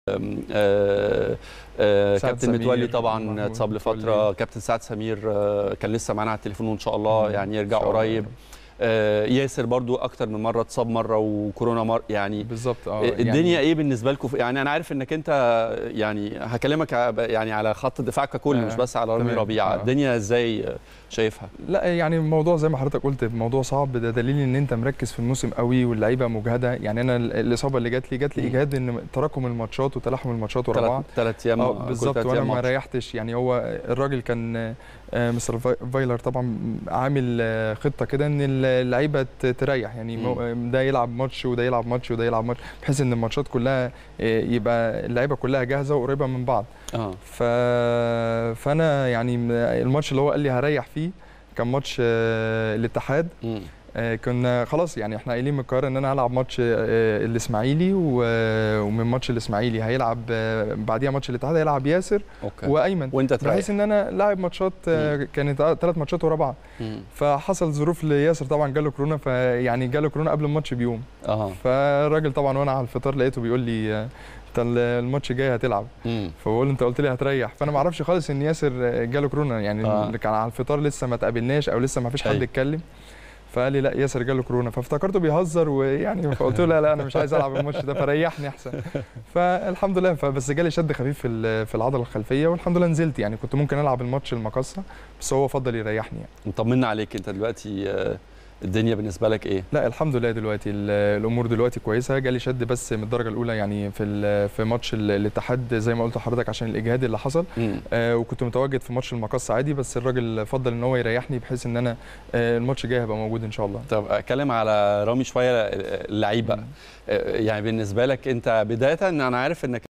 آه، آه، سعد كابتن متولي سمير، طبعا محمود اتصاب لفتره متولي. كابتن سعد سمير آه، كان لسه معانا على التليفون وان شاء الله مم. يعني إن يرجع شاء الله. قريب آه، ياسر برضو اكتر من مره اتصاب مره وكورونا مره يعني بالظبط اه الدنيا ايه بالنسبه لكم يعني انا عارف انك انت يعني هكلمك ع- يعني على خط الدفاع ككل آه، مش بس على رامي تمام. ربيعه آه. الدنيا ازاي شايفها لا يعني الموضوع زي ما حضرتك قلت موضوع صعب ده دليل ان انت مركز في الموسم قوي واللعيبه مجهده يعني انا ال- الاصابه اللي جات لي جات لي مم. اجهاد ان تراكم الماتشات وتلاحم الماتشات ورا بعض ثلاث ايام اه كل بالظبط تلات وانا أيام ما ماتش. ريحتش يعني هو الراجل كان آه، مستر فاي- فايلر طبعا عامل آه، خطه كده ان اللعيبه ت- تريح يعني مو- ده يلعب ماتش وده يلعب ماتش وده يلعب ماتش بحيث ان الماتشات كلها آه، يبقى اللعيبه كلها جاهزه وقريبه من بعض اه ف... فانا يعني م- الماتش اللي هو قال لي هريح فيه كان ماتش آه، الاتحاد مم. آه، كنا خلاص يعني احنا قايلين من القاهره ان انا هلعب ماتش آه، الاسماعيلي و- ومن ماتش الاسماعيلي هيلعب آه، بعديها ماتش الاتحاد هيلعب ياسر اوكي وايمن وانت تريح بحيث ان انا لاعب ماتشات آه، كانت ثلاث ماتشات ورا بعض مم. فحصل ظروف لياسر طبعا جاله كورونا فيعني جاله كورونا قبل الماتش بيوم اه فالراجل طبعا وانا على الفطار لقيته بيقول لي آه، انت الماتش الجاي هتلعب مم. فبقول له انت قلت لي هتريح فانا ما اعرفش خالص ان ياسر جاله كورونا يعني آه. اللي كان على الفطار لسه ما تقابلناش او لسه ما فيش حد أيوة. اتكلم فقال لي لا ياسر جاله كورونا فافتكرته بيهزر ويعني فقلت له لا لا انا مش عايز العب الماتش ده فريحني احسن فالحمد لله فبس جالي شد خفيف في ال- في العضله الخلفيه والحمد لله نزلت يعني كنت ممكن العب الماتش المقصه بس هو فضل يريحني يعني. طمنا عليك انت دلوقتي آه، الدنيا بالنسبه لك ايه لا الحمد لله دلوقتي ال- الامور دلوقتي كويسه جالي شد بس من الدرجه الاولى يعني في ال- في ماتش ال- الاتحاد زي ما قلت لحضرتك عشان الاجهاد اللي حصل مم. آه وكنت متواجد في ماتش المقص عادي بس الراجل فضل ان هو يريحني بحيث ان انا آه الماتش الجاي هبقى موجود ان شاء الله طب اتكلم على رامي شويه اللعيبه مم. آه، يعني بالنسبه لك انت بدايه انا عارف انك